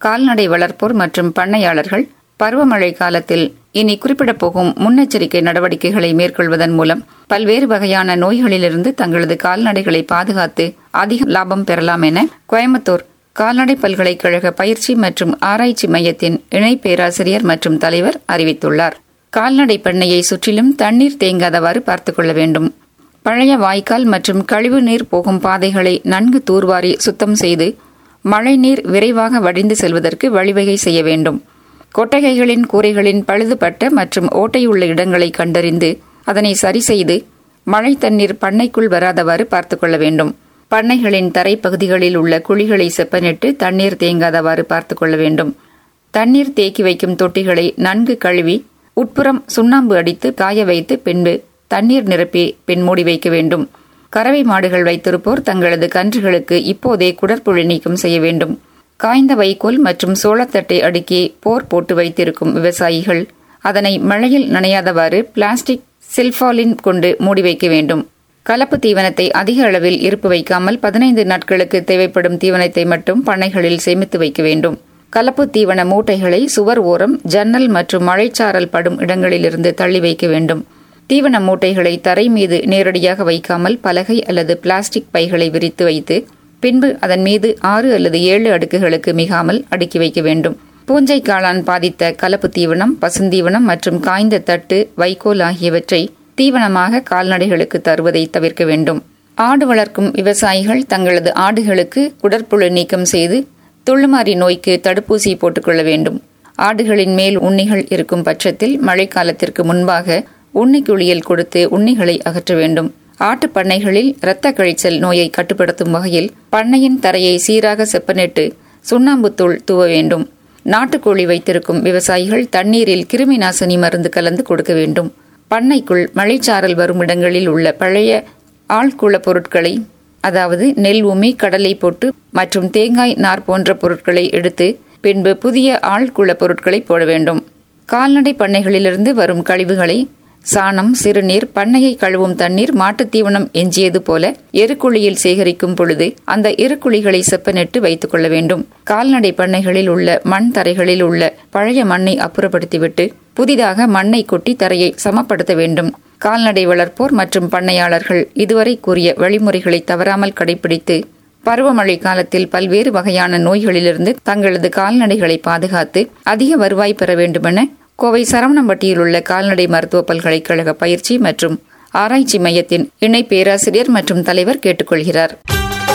கால்நடை வளர்ப்போர் மற்றும் பண்ணையாளர்கள் பருவமழை காலத்தில் இனி குறிப்பிடப் போகும் முன்னெச்சரிக்கை நடவடிக்கைகளை மேற்கொள்வதன் மூலம் பல்வேறு வகையான நோய்களிலிருந்து தங்களது கால்நடைகளை பாதுகாத்து அதிக லாபம் பெறலாம் என கோயம்புத்தூர் கால்நடை பல்கலைக்கழக பயிற்சி மற்றும் ஆராய்ச்சி மையத்தின் இணை பேராசிரியர் மற்றும் தலைவர் அறிவித்துள்ளார் கால்நடை பண்ணையை சுற்றிலும் தண்ணீர் தேங்காதவாறு பார்த்துக் கொள்ள வேண்டும் பழைய வாய்க்கால் மற்றும் கழிவு நீர் போகும் பாதைகளை நன்கு தூர்வாரி சுத்தம் செய்து மழைநீர் விரைவாக வடிந்து செல்வதற்கு வழிவகை செய்ய வேண்டும் கொட்டகைகளின் கூரைகளின் பழுதுபட்ட மற்றும் ஓட்டையுள்ள இடங்களை கண்டறிந்து அதனை சரி செய்து மழை தண்ணீர் பண்ணைக்குள் வராதவாறு பார்த்துக் கொள்ள வேண்டும் பண்ணைகளின் தரைப்பகுதிகளில் உள்ள குழிகளை செப்பனிட்டு தண்ணீர் தேங்காதவாறு பார்த்துக் கொள்ள வேண்டும் தண்ணீர் தேக்கி வைக்கும் தொட்டிகளை நன்கு கழுவி உட்புறம் சுண்ணாம்பு அடித்து காய வைத்து பின்பு தண்ணீர் நிரப்பி பின் மூடி வைக்க வேண்டும் கறவை மாடுகள் வைத்திருப்போர் தங்களது கன்றுகளுக்கு இப்போதே குடற்புழு நீக்கம் செய்ய வேண்டும் காய்ந்த வைக்கோல் மற்றும் சோளத்தட்டை அடுக்கி போர் போட்டு வைத்திருக்கும் விவசாயிகள் அதனை மழையில் நனையாதவாறு பிளாஸ்டிக் சில்பாலின் கொண்டு மூடி வைக்க வேண்டும் கலப்பு தீவனத்தை அதிக அளவில் இருப்பு வைக்காமல் பதினைந்து நாட்களுக்கு தேவைப்படும் தீவனத்தை மட்டும் பண்ணைகளில் சேமித்து வைக்க வேண்டும் கலப்பு தீவன மூட்டைகளை சுவர் ஓரம் ஜன்னல் மற்றும் மழைச்சாரல் படும் இடங்களிலிருந்து தள்ளி வைக்க வேண்டும் தீவன மூட்டைகளை தரை மீது நேரடியாக வைக்காமல் பலகை அல்லது பிளாஸ்டிக் பைகளை விரித்து வைத்து பின்பு அதன் மீது ஆறு அல்லது ஏழு அடுக்குகளுக்கு மிகாமல் அடுக்கி வைக்க வேண்டும் பூஞ்சை காளான் பாதித்த கலப்பு தீவனம் பசுந்தீவனம் மற்றும் காய்ந்த தட்டு வைக்கோல் ஆகியவற்றை தீவனமாக கால்நடைகளுக்கு தருவதை தவிர்க்க வேண்டும் ஆடு வளர்க்கும் விவசாயிகள் தங்களது ஆடுகளுக்கு குடற்புழு நீக்கம் செய்து துள்ளுமாறி நோய்க்கு தடுப்பூசி போட்டுக்கொள்ள வேண்டும் ஆடுகளின் மேல் உண்ணிகள் இருக்கும் பட்சத்தில் மழைக்காலத்திற்கு முன்பாக உண்ணிக்குழியல் கொடுத்து உண்ணிகளை அகற்ற வேண்டும் ஆட்டு பண்ணைகளில் இரத்த கழிச்சல் நோயை கட்டுப்படுத்தும் வகையில் பண்ணையின் தரையை சீராக செப்பனிட்டு சுண்ணாம்புத்தூள் தூவ வேண்டும் நாட்டுக்கோழி வைத்திருக்கும் விவசாயிகள் தண்ணீரில் கிருமி நாசினி மருந்து கலந்து கொடுக்க வேண்டும் பண்ணைக்குள் மழைச்சாரல் வரும் இடங்களில் உள்ள பழைய ஆழ்குள பொருட்களை அதாவது நெல் உமி கடலை பொட்டு மற்றும் தேங்காய் நார் போன்ற பொருட்களை எடுத்து பின்பு புதிய ஆழ்குள பொருட்களை போட வேண்டும் கால்நடை பண்ணைகளிலிருந்து வரும் கழிவுகளை சாணம் சிறுநீர் பண்ணையை கழுவும் தண்ணீர் மாட்டுத் தீவனம் எஞ்சியது போல எருக்குழியில் சேகரிக்கும் பொழுது அந்த எருக்குழிகளை செப்பனிட்டு வைத்துக் கொள்ள வேண்டும் கால்நடை பண்ணைகளில் உள்ள மண் தரைகளில் உள்ள பழைய மண்ணை அப்புறப்படுத்திவிட்டு புதிதாக மண்ணை கொட்டி தரையை சமப்படுத்த வேண்டும் கால்நடை வளர்ப்போர் மற்றும் பண்ணையாளர்கள் இதுவரை கூறிய வழிமுறைகளை தவறாமல் கடைபிடித்து பருவமழை காலத்தில் பல்வேறு வகையான நோய்களிலிருந்து தங்களது கால்நடைகளை பாதுகாத்து அதிக வருவாய் பெற வேண்டுமென கோவை சரவணம்பட்டியில் உள்ள கால்நடை மருத்துவ பல்கலைக்கழக பயிற்சி மற்றும் ஆராய்ச்சி மையத்தின் இணை பேராசிரியர் மற்றும் தலைவர் கேட்டுக்கொள்கிறார்